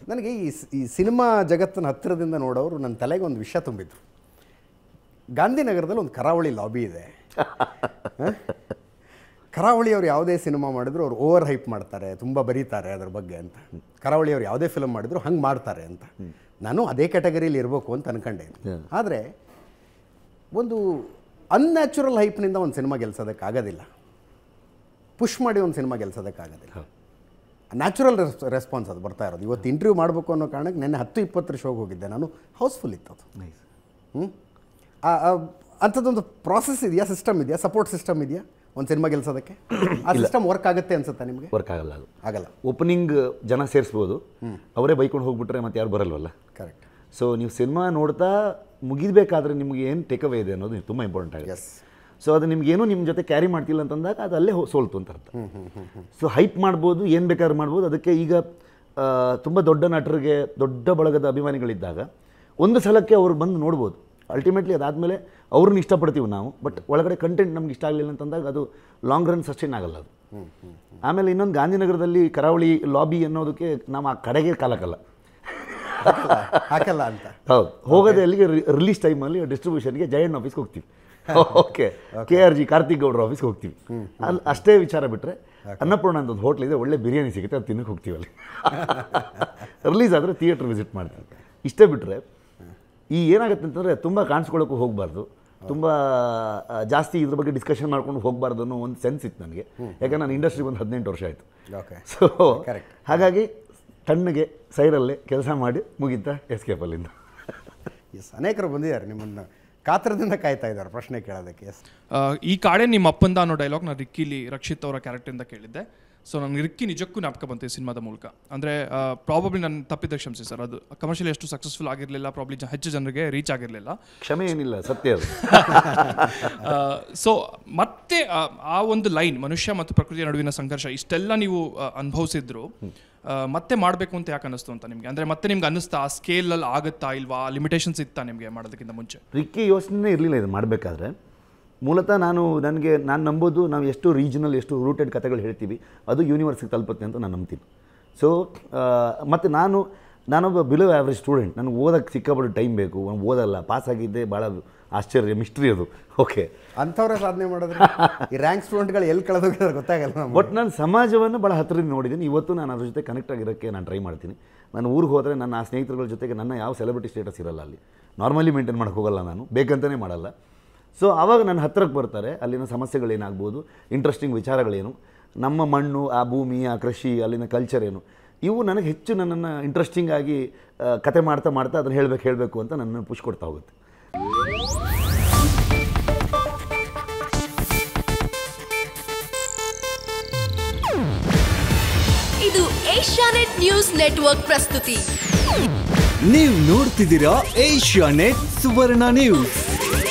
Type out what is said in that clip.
ನನಗೆ ಈ ಸ್- ಈ ಸಿನಿಮಾ ಜಗತ್ತನ್ನು ಹತ್ತಿರದಿಂದ ನೋಡೋರು ನನ್ನ ತಲೆಗೆ ಒಂದು ವಿಷಯ ತುಂಬಿದ್ರು ಗಾಂಧಿನಗರದಲ್ಲಿ ಒಂದು ಕರಾವಳಿ ಲಾಬಿ ಇದೆ ಹ? ಕರಾವಳಿಯವ್ರು ಯಾವುದೇ ಸಿನಿಮಾ ಮಾಡಿದ್ರು ಅವ್ರು ಓವರ್ ಹೈಪ್ ಮಾಡ್ತಾರೆ ತುಂಬ ಬರೀತಾರೆ ಅದ್ರ ಬಗ್ಗೆ ಅಂತ ಕರಾವಳಿಯವ್ರು ಯಾವುದೇ ಫಿಲಮ್ ಮಾಡಿದ್ರು ಹಂಗೆ ಮಾಡ್ತಾರೆ ಅಂತ ನಾನು ಅದೇ ಕ್ಯಾಟಗರಿಯಲ್ಲಿ ಇರಬೇಕು ಅಂತ ಅನ್ಕೊಂಡೆ ಆದರೆ ಒಂದು ಅನ್ಯಾಚುರಲ್ ಹೈಪ್ನಿಂದ ಒಂದು ಸಿನಿಮಾ ಗೆಲ್ಸೋದಕ್ಕಾಗೋದಿಲ್ಲ ಪುಷ್ ಮಾಡಿ ಒಂದು ಸಿನಿಮಾ ಗೆಲ್ಸೋದಕ್ಕಾಗೋದಿಲ್ಲ ನ್ಯಾಚುರಲ್ ರೆಸ್ಪಾನ್ಸ್ ಅದು ಬರ್ತಾ ಇರೋದು ಇವತ್ತು ಇಂಟರ್ವ್ಯೂ ಮಾಡಬೇಕು ಅನ್ನೋ ಕಾರಣಕ್ಕೆ ನೆನ್ನೆ ಹತ್ತು ಇಪ್ಪತ್ತರ ಶೋಗೆ ಹೋಗಿದ್ದೆ ನಾನು ಹೌಸ್ಫುಲ್ ಇತ್ತು ಅದು ನೈಸ್ ಹ್ಞೂ ಅಂಥದ್ದೊಂದು ಪ್ರಾಸೆಸ್ ಇದೆಯಾ ಸಿಸ್ಟಮ್ ಇದೆಯಾ ಸಪೋರ್ಟ್ ಸಿಸ್ಟಮ್ ಇದೆಯಾ ಒಂದು ಸಿನಿಮಾ ಗೆಲ್ಸೋದಕ್ಕೆ ಆ ಸಿಸ್ಟಮ್ ವರ್ಕ್ ಆಗುತ್ತೆ ಅನ್ಸುತ್ತಾ ನಿಮಗೆ ವರ್ಕ್ ಆಗಲ್ಲ ಅದು ಆಗಲ್ಲ ಓಪನಿಂಗ್ ಜನ ಸೇರಿಸ್ಬೋದು ಅವರೇ ಬೈಕೊಂಡು ಹೋಗ್ಬಿಟ್ರೆ ಮತ್ತೆ ಯಾರು ಬರಲ್ವಲ್ಲ ಕರೆಕ್ಟ್ ಸೊ ನೀವು ಸಿನಿಮಾ ನೋಡ್ತಾ ಮುಗಿಬೇಕಾದ್ರೆ ನಿಮ್ಗೆ ಏನು ಟೇಕ್ ಅವೇ ಇದೆ ಅನ್ನೋದು ತುಂಬ ಇಂಪಾರ್ಟೆಂಟ್ ಆಗುತ್ತೆ ಎಸ್ ಸೊ ಅದು ನಿಮ್ಗೇನು ನಿಮ್ಮ ಜೊತೆ ಕ್ಯಾರಿ ಮಾಡ್ತಿಲ್ಲ ಅಂತಂದಾಗ ಅದು ಅಲ್ಲೇ ಹೋ- ಸೋಲ್ತು ಅಂತ ಅರ್ಥ ಸೊ ಹೈಪ್ ಮಾಡ್ಬೋದು ಏನು ಬೇಕಾದ್ರೂ ಮಾಡ್ಬೋದು ಅದಕ್ಕೆ ಈಗ ತುಂಬ ದೊಡ್ಡ ನಟರಿಗೆ ದೊಡ್ಡ ಬಳಗದ ಅಭಿಮಾನಿಗಳಿದ್ದಾಗ ಒಂದು ಸಲಕ್ಕೆ ಅವ್ರು ಬಂದು ನೋಡ್ಬೋದು ಅಲ್ಟಿಮೇಟ್ಲಿ ಅದಾದಮೇಲೆ ಅವ್ರನ್ನ ಇಷ್ಟಪಡ್ತೀವಿ ನಾವು ಬಟ್ ಒಳಗಡೆ ಕಂಟೆಂಟ್ ನಮ್ಗೆ ಇಷ್ಟ ಆಗಲಿಲ್ಲ ಅಂತಂದಾಗ ಅದು ಲಾಂಗ್ ರನ್ ಸಸ್ಟೈನ್ ಆಗಲ್ಲ ಅದು ಆಮೇಲೆ ಇನ್ನೊಂದು ಗಾಂಧಿನಗರದಲ್ಲಿ ಕರಾವಳಿ ಲಾಬಿ ಅನ್ನೋದಕ್ಕೆ ನಾವು ಆ ಕಡೆಗೆ ಕಾಲಕ್ಕಲ್ಲ ಹಾಕಲ್ಲ ಅಂತ ಹೌದು ಹೋಗೋದೇ ಅಲ್ಲಿಗೆ ರಿಲೀಸ್ ಟೈಮಲ್ಲಿ ಡಿಸ್ಟ್ರಿಬ್ಯೂಷನ್ಗೆ ಜಯಣ್ಣ ಆಫೀಸ್ಗೆ ಹೋಗ್ತೀವಿ okay K R G Karthik ಗೌಡ್ರ ಆಫೀಸ್ಗೆ ಹೋಗ್ತೀವಿ ಅಲ್ಲಿ ಅಷ್ಟೇ ವಿಚಾರ ಬಿಟ್ಟರೆ ಅನ್ನಪೂರ್ಣ ಅಂತ ಒಂದು ಹೋಟ್ಲ್ ಇದೆ ಒಳ್ಳೆ ಬಿರಿಯಾನಿ ಸಿಗುತ್ತೆ ಅದು ತಿನ್ನಕ್ಕೆ ಹೋಗ್ತೀವಿ ಅಲ್ಲಿ ರಿಲೀಸ್ ಆದರೆ ಥಿಯೇಟ್ರ್ ವಿಸಿಟ್ ಮಾಡ್ತೀವಿ ಇಷ್ಟೇ ಬಿಟ್ಟರೆ ಈ ಏನಾಗುತ್ತೆ ಅಂತಂದರೆ ತುಂಬ ಕಾಣಿಸ್ಕೊಳ್ಳೋಕ್ಕೂ ಹೋಗಬಾರ್ದು ತುಂಬ ಆ, ಜಾಸ್ತಿ ಇದ್ರ ಬಗ್ಗೆ ಡಿಸ್ಕಷನ್ ಮಾಡ್ಕೊಂಡು ಹೋಗಬಾರ್ದು ಅನ್ನೋ ಒಂದು ಸೆನ್ಸ್ ಇತ್ತು ನನಗೆ ಯಾಕಂದ್ರೆ ನಾನು ಇಂಡಸ್ಟ್ರಿಗೆ ಒಂದು ಹದಿನೆಂಟು ವರ್ಷ ಆಯಿತು ಓಕೆ ಸೊ Correct. ಹಾಗಾಗಿ ತಣ್ಣಗೆ ಸೈಡಲ್ಲೇ ಕೆಲಸ ಮಾಡಿ ಮುಗಿತಾ ಎಸ್ಕೇಪ್ ಅಲ್ಲಿಂದ ಎಸ್ ಅನೇಕರು ಬಂದಿದ್ದಾರೆ ನಿಮ್ಮನ್ನು ಕಾತ್ರದಿಂದ ಕಾಯ್ತಾ ಇದ್ದಾರೆ ಪ್ರಶ್ನೆ ಕೇಳೋದಕ್ಕೆ ಎಸ್ ಆ, ಈ ಕಾಡೆ ನಿಮ್ಮ ಅಪ್ಪಂದ ಅನ್ನೋ ಡೈಲಾಗ್ ನಾನು ರಿಕ್ಕಿಲಿ ರಕ್ಷಿತ್ ಅವರ ಕ್ಯಾರೆಕ್ಟರಿಂದ ಕೇಳಿದ್ದೆ ಸೊ ನನಗೆ ರಿಕ್ಕಿ ನಿಜಕ್ಕೂ ಜ್ಞಾಪಕ ಬಂತು ಈ ಸಿನಿಮಾದ ಮೂಲಕ ಅಂದರೆ ಪ್ರಾಬಬ್ಲಿ ನಾನು ತಪ್ಪಿದ್ದ ಕ್ಷಮಿಸಿ ಸರ್ ಅದು ಕಮರ್ಷಿಯಲ್ ಎಷ್ಟು ಸಕ್ಸಸ್ಫುಲ್ ಆಗಿರಲಿಲ್ಲ ಪ್ರಾಬ್ಲಿ ಹೆಚ್ಚು ಜನರಿಗೆ ರೀಚ್ ಆಗಿರಲಿಲ್ಲ ಕ್ಷಮೆ ಏನಿಲ್ಲ ಸತ್ಯ ಅದು ಸೊ ಮತ್ತೆ ಆ, ಆ ಒಂದು ಲೈನ್ ಮನುಷ್ಯ ಮತ್ತು ಪ್ರಕೃತಿಯ ನಡುವಿನ ಸಂಘರ್ಷ ಇಷ್ಟೆಲ್ಲ ನೀವು ಆ, ಅನುಭವಿಸಿದ್ರು ಆ, ಮತ್ತೆ ಮಾಡಬೇಕು ಅಂತ ಯಾಕೆ ಅನ್ನಿಸ್ತು ಅಂತ ನಿಮಗೆ ಅಂದರೆ ಮತ್ತೆ ನಿಮ್ಗೆ ಅನ್ನಿಸ್ತಾ ಆ ಸ್ಕೇಲಲ್ಲಿ ಆಗುತ್ತಾ ಇಲ್ವಾ ಲಿಮಿಟೇಷನ್ಸ್ ಇತ್ತಾ ನಿಮಗೆ ಮಾಡೋದಕ್ಕಿಂತ ಮುಂಚೆ ರಿಕ್ಕಿ ಯೋಚನೆ ಇರಲಿಲ್ಲ ಇದು ಮಾಡಬೇಕಾದ್ರೆ ಮೂಲತಃ ನಾನು ನನಗೆ ನಾನು ನಂಬೋದು ನಾವು ಎಷ್ಟು ರೀಜನಲ್ ಎಷ್ಟು ರೂಟೆಡ್ ಕಥೆಗಳು ಹೇಳ್ತೀವಿ ಅದು ಯೂನಿವರ್ಸಿಗೆ ತಲುಪುತ್ತೆ ಅಂತ ನಾನು ನಂಬ್ತೀನಿ ಸೊ ಮತ್ತು ನಾನು ನಾನೊಬ್ಬ ಬಿಲೋ ಆ್ಯಾವ್ರೇಜ್ ಸ್ಟೂಡೆಂಟ್ ನನಗೆ ಓದೋಕ್ಕೆ ಸಿಕ್ಕಾಪಟ್ಟು ಟೈಮ್ ಬೇಕು ನಾನು ಓದಲ್ಲ ಪಾಸ್ ಆಗಿದ್ದೆ ಭಾಳ ಆಶ್ಚರ್ಯ ಮಿಸ್ಟ್ರಿ ಅದು ಓಕೆ ಅಂಥವ್ರೇ ಸಾಧನೆ ಮಾಡಿದ್ರೆ ಈ ರ್ಯಾಂಕ್ ಸ್ಟೂಡೆಂಟ್ಗಳು ಎಲ್ಲಿ ಕಳೆದೋಗಿದ್ರೆ ಗೊತ್ತಾಗಲ್ಲ ನಮ್ಗೆ ಬಟ್ ನಾನು ಸಮಾಜವನ್ನು ಭಾಳ ಹತ್ತಿರದಿಂದ ನೋಡಿದ್ದೀನಿ ಇವತ್ತು ನಾನು ಅದ್ರ ಜೊತೆ ಕನೆಕ್ಟ್ ಆಗಿರೋಕ್ಕೆ ನಾನು ಟ್ರೈ ಮಾಡ್ತೀನಿ ನಾನು ಊರಿಗೆ ಹೋದರೆ ನನ್ನ ಆ ಸ್ನೇಹಿತರುಗಳ ಜೊತೆಗೆ ನನ್ನ ಯಾವ ಸೆಲೆಬ್ರಿಟಿ ಸ್ಟೇಟಸ್ ಇರಲ್ಲ ಅಲ್ಲಿ ನಾರ್ಮಲಿ ಮೇಂಟೈನ್ ಮಾಡೋಕ್ಕೆ ಹೋಗಲ್ಲ ನಾನು ಬೇಕಂತಲೇ ಮಾಡಲ್ಲ ಸೊ ಆವಾಗ ನನ್ನ ಹತ್ತಿರಕ್ಕೆ ಬರ್ತಾರೆ ಅಲ್ಲಿನ ಸಮಸ್ಯೆಗಳೇನಾಗ್ಬೋದು ಇಂಟ್ರೆಸ್ಟಿಂಗ್ ವಿಚಾರಗಳೇನು ನಮ್ಮ ಮಣ್ಣು ಆ ಭೂಮಿ ಆ ಕೃಷಿ ಅಲ್ಲಿನ ಕಲ್ಚರ್ ಏನು ಇವು ನನಗೆ ಹೆಚ್ಚು ನನ್ನನ್ನು ಇಂಟ್ರೆಸ್ಟಿಂಗ್ ಆಗಿ ಆ, ಕತೆ ಮಾಡ್ತಾ ಮಾಡ್ತಾ ಅದನ್ನು ಹೇಳಬೇಕು ಹೇಳಬೇಕು ಅಂತ ನನ್ನನ್ನು ಪುಷ್ ಕೊಡ್ತಾ ಹೋಗುತ್ತೆ ಇದು ಏಷ್ಯಾನೆಟ್ ನ್ಯೂಸ್ ನೆಟ್ವರ್ಕ್ ಪ್ರಸ್ತುತಿ ನೀವು ನೋಡ್ತಿದ್ದೀರಾ ಏಷ್ಯಾ ನೆಟ್ ಸುವರ್ಣ ನ್ಯೂಸ್